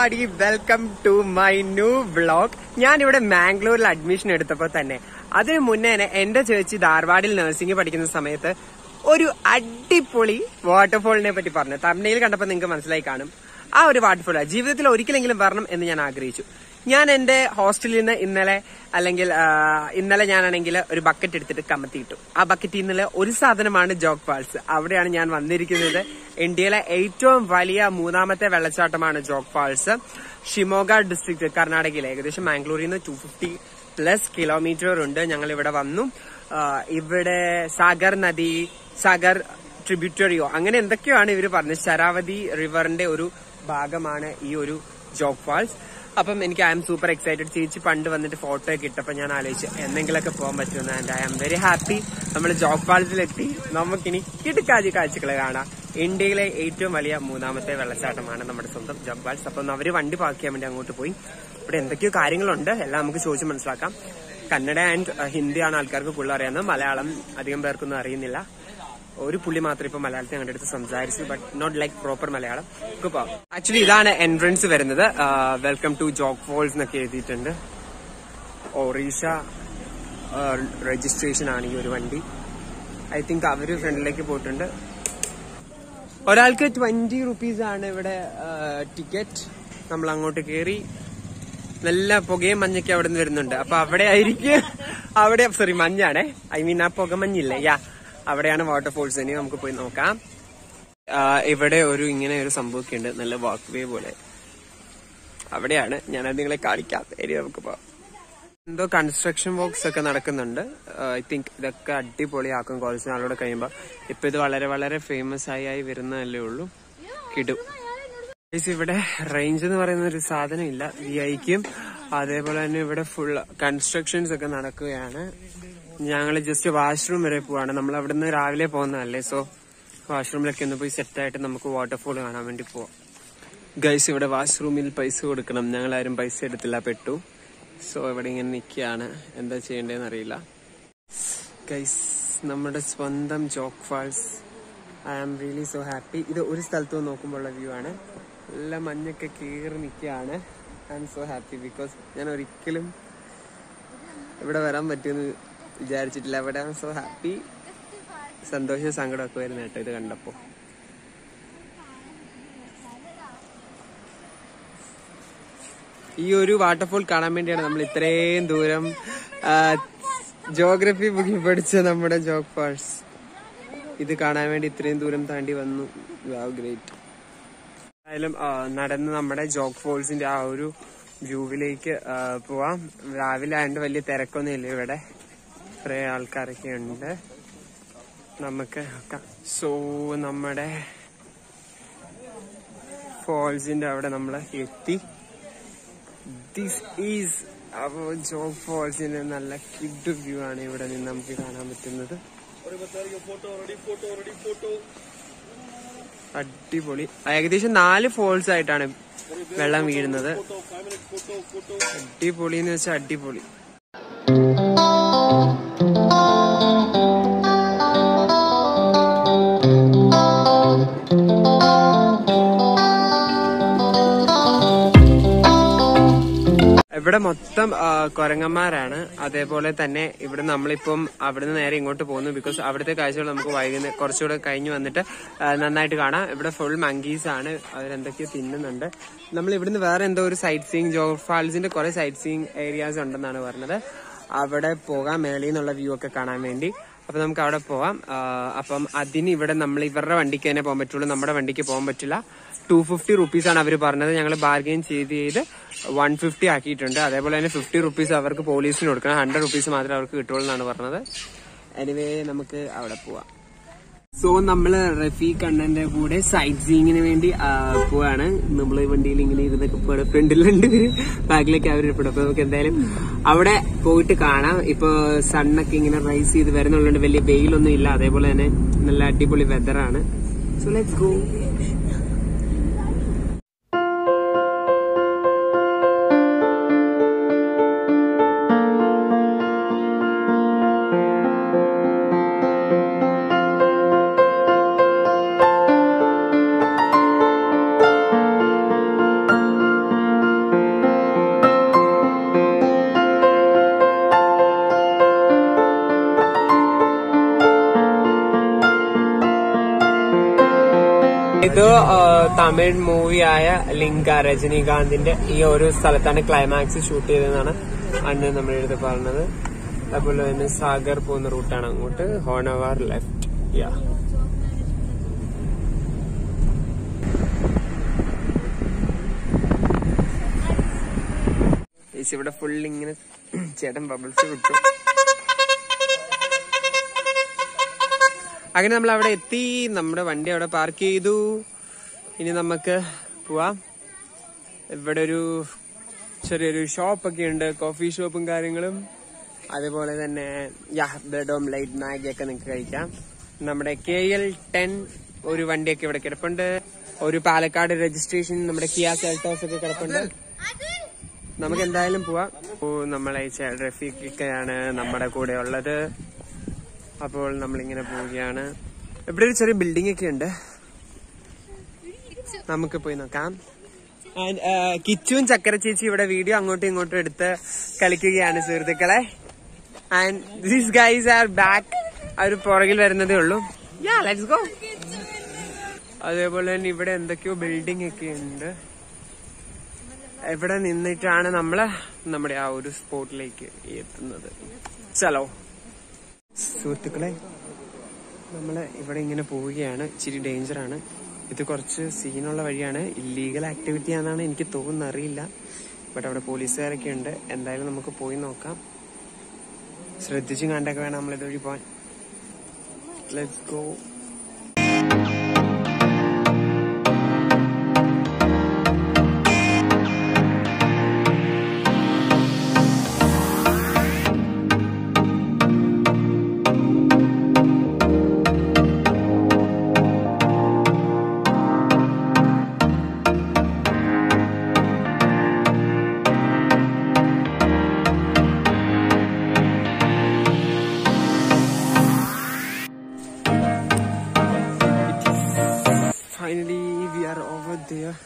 Everybody welcome to my new vlog ഞാൻ ഇവിടെ മാംഗ്ലൂരിൽ admission എടുത്തപ്പോൾ തന്നെ അതിനു മുന്നേ തന്നെ എന്റെ ചേച്ചി ധാർവാഡിൽ നഴ്സിംഗ് പഠിക്കുന്ന സമയത്ത് ഒരു അടിപൊളി വാട്ടർഫോളിനെ പറ്റി പറഞ്ഞു തമിഴിൽ കണ്ടപ്പോൾ നിങ്ങൾക്ക് മനസ്സിലായി കാണും ആ ഒരു വാട്ടർഫോൾ ജീവിതത്തിൽ ഒരിക്കലെങ്കിലും വരണം എന്ന് ഞാൻ ആഗ്രഹിച്ചു ഞാൻ എന്റെ ഹോസ്റ്റലിൽ നിന്ന് ഇന്നലെ അല്ലെങ്കിൽ ആ, ഇന്നലെ ഞാനാണെങ്കിൽ ഒരു ബക്കറ്റ് എടുത്തിട്ട് കമത്തിയിട്ടു ആ ബക്കറ്റിൽ നിന്നുള്ള ഒരു സാധനമാണ് ജോഗ് ഫാൾസ് അവിടെയാണ് ഞാൻ വന്നിരിക്കുന്നത് ഇന്ത്യയിലെ ഏറ്റവും വലിയ മൂന്നാമത്തെ വെള്ളച്ചാട്ടമാണ് ജോഗ് ഫാൾസ് ഷിമോഗ ഡിസ്ട്രിക്ട് കർണാടകയിലെ ഏകദേശം മാംഗ്ലൂരിൽ നിന്ന് ടു ഫിഫ്റ്റി പ്ലസ് കിലോമീറ്റർ ഉണ്ട് ഞങ്ങൾ ഇവിടെ വന്നു ആ, ഇവിടെ സാഗർ നദി സാഗർ ട്രിബ്യൂട്ടറിയോ അങ്ങനെ എന്തൊക്കെയാണ് ഇവർ പറഞ്ഞത് ശരാവതി റിവറിന്റെ ഒരു ഭാഗമാണ് ഈ ഒരു ജോഗ് ഫാൾസ് അപ്പം എനിക്ക് ഐ എം സൂപ്പർ എക്സൈറ്റഡ് ചേച്ചി പണ്ട് വന്നിട്ട് ഫോട്ടോ ഒക്കെ ഇട്ടപ്പോ ഞാൻ ആലോചിച്ചു എന്തെങ്കിലുമൊക്കെ പോകാൻ പറ്റുമെന്ന് and I am very happy നമ്മൾ ജോഗ് ഫാൾസിലെത്തി നമുക്കിനി കിടുക്കാജി കാഴ്ചകൾ കാണാം ഇന്ത്യയിലെ ഏറ്റവും വലിയ മൂന്നാമത്തെ വെള്ളച്ചാട്ടമാണ് നമ്മുടെ സ്വന്തം ജോഗ് ഫാൾസ് അപ്പം അവര് വണ്ടി പാർക്ക് ചെയ്യാൻ വേണ്ടി അങ്ങോട്ട് പോയി ഇവിടെ എന്തൊക്കെയോ കാര്യങ്ങളുണ്ട് എല്ലാം നമുക്ക് ചോദിച്ച് മനസ്സിലാക്കാം കന്നഡ ആൻഡ് ഹിന്ദിയാണ് ആൾക്കാർക്ക് കൂടുതൽ അറിയാവുന്നത് മലയാളം അധികം പേർക്കൊന്നും അറിയുന്നില്ല ഒരു പുള്ളി മാത്രം ഇപ്പൊ മലയാളത്തിൽ ഞങ്ങളുടെ അടുത്ത് സംസാരിച്ചു but not like proper Malayalam actually ഇതാണ് എൻട്രൻസ് വരുന്നത് വെൽക്കം ടു ജോഗ് ഫോൾസ് എന്നൊക്കെ എഴുതിയിട്ടുണ്ട് ഒറീഷ രജിസ്ട്രേഷൻ ആണ് ഈ ഒരു വണ്ടി ഐ തിങ്ക് അവര് ഫ്രണ്ടിലേക്ക് പോയിട്ടുണ്ട് ഒരാൾക്ക് ട്വന്റി റുപ്പീസ് ആണ് ഇവിടെ ടിക്കറ്റ് നമ്മൾ അങ്ങോട്ട് കയറി നല്ല പുകയും മഞ്ഞൊക്കെ അവിടെ നിന്ന് വരുന്നുണ്ട് അപ്പൊ അവിടെ ആയിരിക്കും അവിടെ സോറി മഞ്ഞാണേ ഐ മീൻ ആ പുകമഞ്ഞില്ലേ യാ അവിടെയാണ് വാട്ടർഫോൾസ് ഇനി നമുക്ക് പോയി നോക്കാം ആ, ഇവിടെ ഒരു ഇങ്ങനെ ഒരു സംഭവമൊക്കെ ഉണ്ട് നല്ല വാക്ക് വേ പോലെ അവിടെയാണ് ഞാനത് നിങ്ങളെ കാണിക്കാം ഇനി നമുക്ക് പോവാം എന്തോ കൺസ്ട്രക്ഷൻ വർക്ക്സ് ഒക്കെ നടക്കുന്നുണ്ട് ഐ തിങ്ക് ഇതൊക്കെ അടിപൊളിയാക്കും കുറച്ച് നാളോടെ കഴിയുമ്പോൾ ഇപ്പൊ ഇത് വളരെ വളരെ ഫേമസ് ആയി ആയി വരുന്നതല്ലേ ഉള്ളൂ കിടും Guys, ഇവിടെ റേഞ്ച് എന്ന് പറയുന്ന ഒരു സാധനം ഇല്ല വി ഐക്കും അതേപോലെ തന്നെ ഇവിടെ ഫുൾ കൺസ്ട്രക്ഷൻസ് ഒക്കെ നടക്കുകയാണ് ഞങ്ങൾ ജസ്റ്റ് വാഷ്റൂം വരെ പോവാണ് നമ്മൾ അവിടെ നിന്ന് രാവിലെ പോകുന്നതല്ലേ സോ വാഷ്റൂമിലൊക്കെ ഒന്ന് പോയി സെറ്റായിട്ട് നമുക്ക് വാട്ടർഫോൾ കാണാൻ വേണ്ടി പോവാം ഗൈസ് ഇവിടെ വാഷ്റൂമിൽ പൈസ കൊടുക്കണം ഞങ്ങൾ ആരും പൈസ എടുത്തില്ല പെട്ടു സോ ഇവിടെ ഇങ്ങനെ നിൽക്കുകയാണ് എന്താ ചെയ്യേണ്ടതെന്ന് അറിയില്ല ഗൈസ് നമ്മുടെ സ്വന്തം Jog falls I am really so happy ഇത് ഒരു സ്ഥലത്ത് നിന്ന് നോക്കുമ്പോഴുള്ള വ്യൂ ആണ് നല്ല മഞ്ഞൊക്കെ കീറി നിൽക്കുകയാണ് I am so happy because ഞാൻ ഒരിക്കലും ഇവിടെ വരാൻ പറ്റുമെന്ന് വിചാരിച്ചിട്ടില്ല ഇവിടെ ഐ ആം സോ ഹാപ്പി സന്തോഷവും സങ്കടമൊക്കെ വരുന്ന കേട്ടോ ഇത് കണ്ടപ്പോ ഈ ഒരു വാട്ടർഫോൾ കാണാൻ വേണ്ടിയാണ് നമ്മൾ ഇത്രയും ദൂരം ജോഗ്രഫി ബുക്കിൽ പഠിച്ച നമ്മുടെ ജോഗ് ഫാൾസ് ഇത് കാണാൻ വേണ്ടി ഇത്രയും ദൂരം താണ്ടി വന്നു ഗ്രേറ്റ് എന്തായാലും ആ, നടന്ന് നമ്മുടെ ജോഗ് ഫോൾസിന്റെ ആ ഒരു വ്യൂവിലേക്ക് ആ, പോവാം രാവിലെ ആയതുകൊണ്ട് വലിയ തിരക്കൊന്നും ഇല്ല ഇവിടെ കുറെ ആൾക്കാരൊക്കെ ഉണ്ട് നമുക്ക് സോ നമ്മുടെ ഫോൾസിന്റെ അവിടെ നമ്മൾ എത്തി ദിസ് ഈസ് അപ്പോൾ ജോഗ് ഫോൾസിന്റെ നല്ല കിഡ് വ്യൂ ആണ് ഇവിടെ നിന്ന് നമുക്ക് കാണാൻ പറ്റുന്നത് അടിപൊളി ഏകദേശം നാല് ഫോൾസ് ആയിട്ടാണ് വെള്ളം വീഴുന്നത് അടിപൊളി എന്ന് വെച്ചാൽ അടിപൊളി ഇവിടെ മൊത്തം ആ, കുരങ്ങന്മാരാണ് അതേപോലെ തന്നെ ഇവിടെ നമ്മളിപ്പം അവിടുന്ന് നേരെ ഇങ്ങോട്ട് പോകുന്നു ബിക്കോസ് അവിടുത്തെ കാഴ്ചകൾ നമുക്ക് വൈകുന്നേരം കുറച്ചുകൂടെ കഴിഞ്ഞ് വന്നിട്ട് ആ, നന്നായിട്ട് കാണാം ഇവിടെ ഫുൾ മങ്കീസ് ആണ് അവരെന്തൊക്കെയോ തിന്നുന്നുണ്ട് നമ്മൾ ഇവിടുന്ന് വേറെ എന്തോ ഒരു സൈറ്റ് സീയിങ് ജോഗ് ഫാൾസിന്റെ കുറെ സൈറ്റ് സീയിങ് ഏരിയാസ് ഉണ്ടെന്നാണ് പറഞ്ഞത് അവിടെ പോകാം മേളിൽ നിന്നുള്ള വ്യൂ ഒക്കെ കാണാൻ വേണ്ടി അപ്പൊ നമുക്ക് അവിടെ പോവാം ആ, അപ്പം അതിന് ഇവിടെ നമ്മൾ ഇവരുടെ വണ്ടിക്ക് തന്നെ പോകാൻ പറ്റുള്ളൂ നമ്മുടെ വണ്ടിക്ക് പോകാൻ പറ്റില്ല ടു ഫിഫ്റ്റി റുപ്പീസ് ആണ് അവർ പറഞ്ഞത് ഞങ്ങൾ ബാർഗെയിൻ ചെയ്ത് ചെയ്ത് വൺ ഫിഫ്റ്റി ആക്കിയിട്ടുണ്ട് അതേപോലെ തന്നെ ഫിഫ്റ്റി റുപ്പീസ് അവർക്ക് പോലീസിന് കൊടുക്കണം ഹൺഡ്രഡ് റുപ്പീസ് മാത്രമേ അവർക്ക് കിട്ടുള്ളൂ എന്നാണ് പറഞ്ഞത് എനിവേ നമുക്ക് അവിടെ പോവാം സോ നമ്മള് റഫീഖ് അണ്ണന്റെ കൂടെ സൈറ്റ് സീയിങ്ങിന് വേണ്ടി ആ, പോവാണ് നമ്മൾ വണ്ടിയിൽ ഇങ്ങനെ ഇരുന്നൊക്കെ പോവാണ് ഫ്രണ്ടിൽ രണ്ടുപേര് ബാക്കിലേക്ക് അവർ ഇരിപ്പുണ്ട് അപ്പൊ നമുക്ക് എന്തായാലും അവിടെ പോയിട്ട് കാണാം ഇപ്പൊ സണ്ണൊക്കെ ഇങ്ങനെ റൈസ് ചെയ്ത് വരുന്നുള്ളതുകൊണ്ട് വലിയ വെയിലൊന്നും ഇല്ല അതേപോലെ തന്നെ നല്ല അടിപൊളി വെതറാണ് സോ ലെറ്റ്സ് ഗോ ഇത് ആ, തമിഴ് മൂവിയായ ലിങ്ക രജനീകാന്തിന്റെ ഈ ഒരു സ്ഥലത്താണ് ക്ലൈമാക്സ് ഷൂട്ട് ചെയ്തതെന്നാണ് അന്ന് നമ്മുടെ അടുത്ത് പറഞ്ഞത് അതുപോലെ തന്നെ സാഗർ പോകുന്ന റൂട്ടാണ് അങ്ങോട്ട് ഹോണവാർ ലെഫ്റ്റ് യാ ചേച്ചി ഇവിടെ ഫുൾ ഇങ്ങനെ ചേട്ടൻ ബബിൾസ് വിട്ടു അങ്ങനെ നമ്മൾ അവിടെ എത്തി നമ്മുടെ വണ്ടി അവിടെ പാർക്ക് ചെയ്തു ഇനി നമുക്ക് പോവാം ഇവിടെ ഒരു ചെറിയൊരു ഷോപ്പൊക്കെ ഉണ്ട് കോഫി ഷോപ്പും കാര്യങ്ങളും അതേപോലെ തന്നെ യാ ബ്രെഡ് ഓംലൈറ്റ് മാഗി ഒക്കെ നിങ്ങൾക്ക് കഴിക്കാം നമ്മുടെ കെ എൽ ടെൻ ഒരു വണ്ടിയൊക്കെ ഇവിടെ കിടപ്പുണ്ട് ഒരു പാലക്കാട് രജിസ്ട്രേഷൻ നമ്മുടെ കിയ സെൽട്ടോസ് ഒക്കെ കിടപ്പുണ്ട് നമുക്ക് എന്തായാലും പോവാം ഓ നമ്മളെ റഫീഖാണ് നമ്മുടെ കൂടെ ഉള്ളത് അപ്പോൾ നമ്മളിങ്ങനെ പോവുകയാണ് ഇവിടെ ഒരു ചെറിയ ബിൽഡിംഗ് ഒക്കെ ഉണ്ട് നമുക്ക് പോയി നോക്കാം And, ആ, കിച്ചുവും ചക്കര ചേച്ചി ഇവിടെ വീഡിയോ അങ്ങോട്ടും ഇങ്ങോട്ടും എടുത്ത് കളിക്കുകയാണ് സുഹൃത്തുക്കളെ and these guys are back അവർ പുറകിൽ വരുന്നതേ ഉള്ളൂ യാ ലെറ്റ്സ് ഗോ അതേപോലെ തന്നെ ഇവിടെ എന്തൊക്കെയോ ബിൽഡിംഗ് ഒക്കെ ഉണ്ട് ഇവിടെ നിന്നിട്ടാണ് നമ്മള് നമ്മുടെ ആ ഒരു സ്പോട്ടിലേക്ക് എത്തുന്നത് ചലോ സുഹൃത്തുക്കളെ നമ്മള് ഇവിടെ ഇങ്ങനെ പോവുകയാണ് ഇച്ചിരി ഡേഞ്ചർ ആണ് ഇത് കുറച്ച് സീനുള്ള വഴിയാണ് ഇല്ലീഗൽ ആക്ടിവിറ്റി ആണെന്നാണ് എനിക്ക് തോന്നുന്നത് അറിയില്ല ബട്ട് അവിടെ പോലീസുകാരൊക്കെ ഉണ്ട് എന്തായാലും നമുക്ക് പോയി നോക്കാം ശ്രദ്ധിച്ചും കണ്ടൊക്കെ വേണം നമ്മൾ ഇതുവഴി പോവാൻ let's go Finally, we are over there.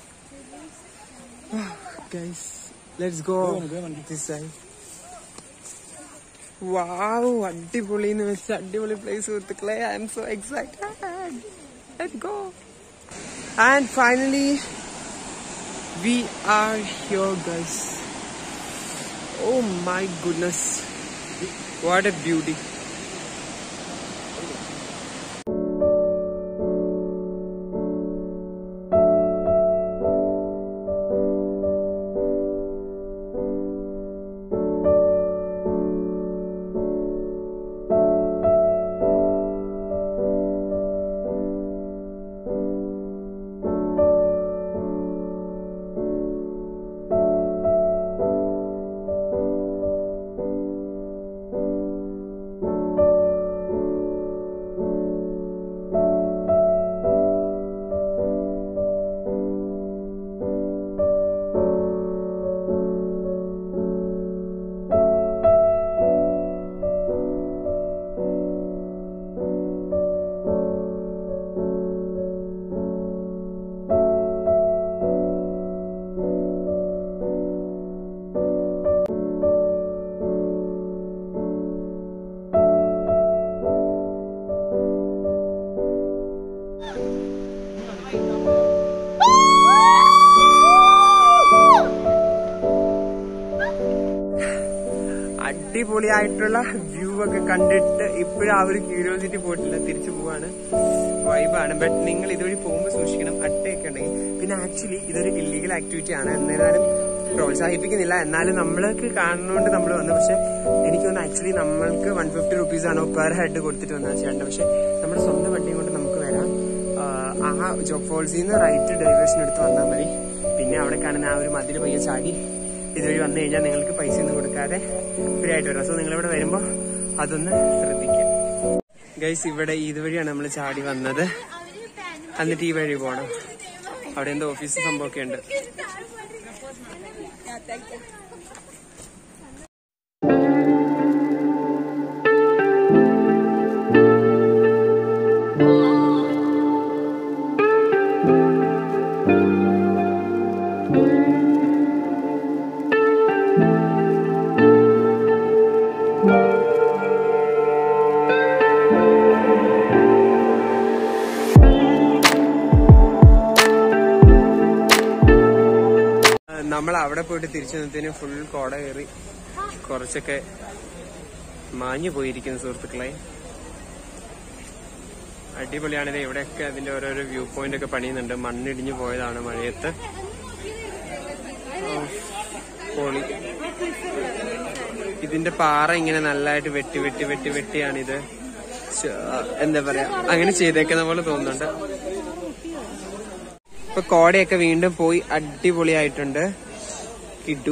Guys, let's go this side. Wow, അടിപൊളി എന്ന് വെച്ചാൽ അടിപൊളി പ്ലേസ് സുഹൃത്തുക്കളെ I'm so excited let go and finally we are here guys oh my goodness what a beauty അടിപൊളിയായിട്ടുള്ള view ഒക്കെ കണ്ടിട്ട് ഇപ്പോഴും ആ ഒരു ക്യൂരിയോസിറ്റി പോയിട്ടില്ല തിരിച്ചു പോവാണ് വൈബാണ് ബട്ട് നിങ്ങൾ ഇതുവഴി പോകുമ്പോൾ സൂക്ഷിക്കണം അട്ടയൊക്കെ ഉണ്ടെങ്കിൽ പിന്നെ ആക്ച്വലി ഇതൊരു ഇല്ലീഗൽ ആക്ടിവിറ്റി ആണ് എന്നിരുന്നാലും പ്രോത്സാഹിപ്പിക്കുന്നില്ല എന്നാലും നമ്മൾക്ക് കാണുന്നോണ്ട് നമ്മൾ വന്നു പക്ഷെ എനിക്ക് തോന്നുന്നു ആക്ച്വലി നമ്മൾക്ക് വൺ ഫിഫ്റ്റി റുപ്പീസ് ആണ് പെർ ഹെഡ് കൊടുത്തിട്ട് വന്നത് ചേട്ടൻ പക്ഷെ നമ്മുടെ സ്വന്തം വണ്ടിയും കൊണ്ട് നമുക്ക് വരാം ആഹ് ആ ജോബ് ഫോൾസിൽ നിന്ന് റൈറ്റ് ഡൈവേഴ്ഷൻ എടുത്ത് വന്നാൽ മതി പിന്നെ അവിടെ കാണുന്ന ആ ഒരു മതിൽ പയ്യെ ചാടി ഇതുവഴി വന്നു കഴിഞ്ഞാൽ നിങ്ങൾക്ക് പൈസ ഒന്നും കൊടുക്കാതെ ഫ്രീ ആയിട്ട് വരാം സോ നിങ്ങൾ ഇവിടെ വരുമ്പോൾ അതൊന്ന് ശ്രദ്ധിക്കുക ഗൈസ് ഇവിടെ ഇതുവഴിയാണ് നമ്മൾ ചാടി വന്നത് എന്നിട്ട് ഈ വഴി പോകണം അവിടെ എന്തോ ഓഫീസ് സംഭവമൊക്കെ ഉണ്ട് നമ്മൾ അവിടെ പോയിട്ട് തിരിച്ചു വന്നതിന് ഫുൾ കോട കയറി കുറച്ചൊക്കെ മാഞ്ഞു പോയിരിക്കുന്നു സുഹൃത്തുക്കളെ അടിപൊളിയാണിത് ഇവിടെയൊക്കെ അതിന്റെ ഓരോരോ വ്യൂ പോയിന്റ് ഒക്കെ പണിയുന്നുണ്ട് മണ്ണിടിഞ്ഞു പോയതാണ് മഴയത്ത് ഓ, പൊളി ഇതിന്റെ പാറ ഇങ്ങനെ നല്ലതായിട്ട് വെട്ടി വെട്ടി വെട്ടി വെട്ടിയാണിത് ശ്ശ, എന്താ പറയാ അങ്ങനെ ചെയ്തേക്കുന്ന പോലെ തോന്നുന്നുണ്ട് ഇപ്പൊ കോടയൊക്കെ വീണ്ടും പോയി അടിപൊളിയായിട്ടുണ്ട് കിഡു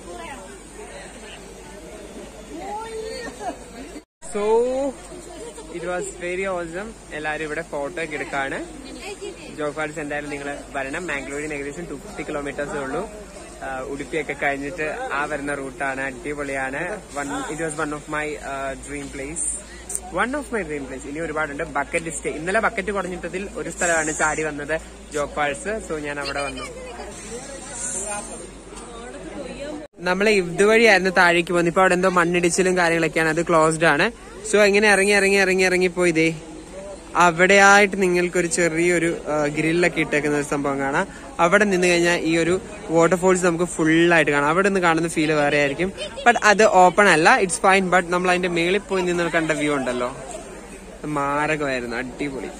so it was very awesome എല്ലാരും ഇവിടെ ഫോട്ടോ ഒക്കെ എടുക്കാണ് ജോഗ് ഫാൾസ് എന്തായാലും നിങ്ങൾ വരണം മാംഗ്ലൂരിന് ഏകദേശം ടു ഫിഫ്റ്റി കിലോമീറ്റേഴ്സേ ഉള്ളൂ ആ, ഉടുപ്പിയൊക്കെ കഴിഞ്ഞിട്ട് ആ വരുന്ന റൂട്ടാണ് അടിപൊളിയാണ് one it was one of my dream place one of my dream place ഇനി ഒരുപാടുണ്ട് ബക്കറ്റ് സ്റ്റേ ഇന്നലെ ബക്കറ്റ് കുറഞ്ഞിട്ടതിൽ ഒരു സ്ഥലമാണ് ചാടി വന്നത് ജോഗ് ഫാൾസ് സോ ഞാൻ അവിടെ വന്നു നമ്മൾ ഇതുവഴിയായിരുന്നു താഴേക്ക് പോകുന്നത് ഇപ്പൊ അവിടെ എന്തോ മണ്ണിടിച്ചിലും കാര്യങ്ങളൊക്കെയാണ് അത് ക്ലോസ്ഡ് ആണ് സോ ഇങ്ങനെ ഇറങ്ങി ഇറങ്ങി ഇറങ്ങി ഇറങ്ങി പോയിതേ അവിടെയായിട്ട് നിങ്ങൾക്കൊരു ചെറിയൊരു ഗ്രില്ലൊക്കെ ഇട്ടേക്കുന്ന ഒരു സംഭവം കാണാം അവിടെ നിന്ന് കഴിഞ്ഞാൽ ഈ ഒരു വാട്ടർഫോൾസ് നമുക്ക് full ആയിട്ട് കാണാം അവിടെ നിന്ന് കാണുന്ന ഫീൽ വേറെ ആയിരിക്കും ബട്ട് അത് ഓപ്പൺ അല്ല ഇറ്റ്സ് ഫൈൻ ബട്ട് നമ്മൾ അതിന്റെ മേളിൽ പോയി നിന്ന് കണ്ട വ്യൂ ഉണ്ടല്ലോ അത് മാരകമായിരുന്നു അടിപൊളി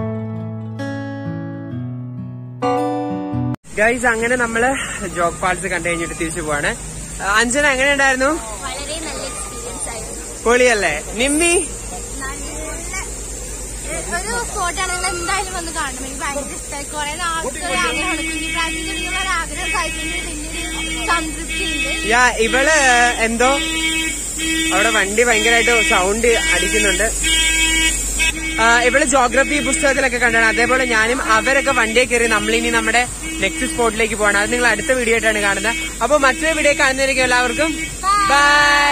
ഗൈസ് അങ്ങനെ നമ്മള് ജോഗ് ഫാൾസ് കണ്ടു കഴിഞ്ഞിട്ട് തിരിച്ചു പോവാണ് ആ, അഞ്ജന എങ്ങനെ ഉണ്ടായിരുന്നു വളരെ നല്ല എക്സ്പീരിയൻസ് ആയിരുന്നു പൊളിയല്ലേ നിമ്മി നല്ല എ- ഒരു സ്പോട്ടാണ് നിങ്ങൾ എന്തായാലും വന്ന് കാണണം എനിക്ക് ഭയങ്കര ഇഷ്ടമായി കുറെ നാൾക്കൊരു ആഗ്രഹമാണ് കുഞ്ഞു പ്രായത്തിൽ ഇങ്ങനെ ഒരു ആഗ്രഹം കഴിക്കുന്നതിന് വലിയൊരു സംതൃപ്തി ഉണ്ട് യാ ഇവള് എന്തോ അവിടെ വണ്ടി ഭയങ്കരമായിട്ട് സൗണ്ട് അടിക്കുന്നുണ്ട് ആ, ഇവള് ജോഗ്രഫി പുസ്തകത്തിലൊക്കെ കണ്ടാണ് അതേപോലെ ഞാനും അവരൊക്കെ വണ്ടിയെ കയറി നമ്മളിനി നമ്മുടെ നെക്സ്റ്റ് സ്പോട്ടിലേക്ക് പോകണം അത് നിങ്ങൾ അടുത്ത വീഡിയോ ആയിട്ടാണ് കാണുന്നത് അപ്പൊ മറ്റൊരു വീഡിയോ കാണുന്നതായിരിക്കും എല്ലാവർക്കും ബൈ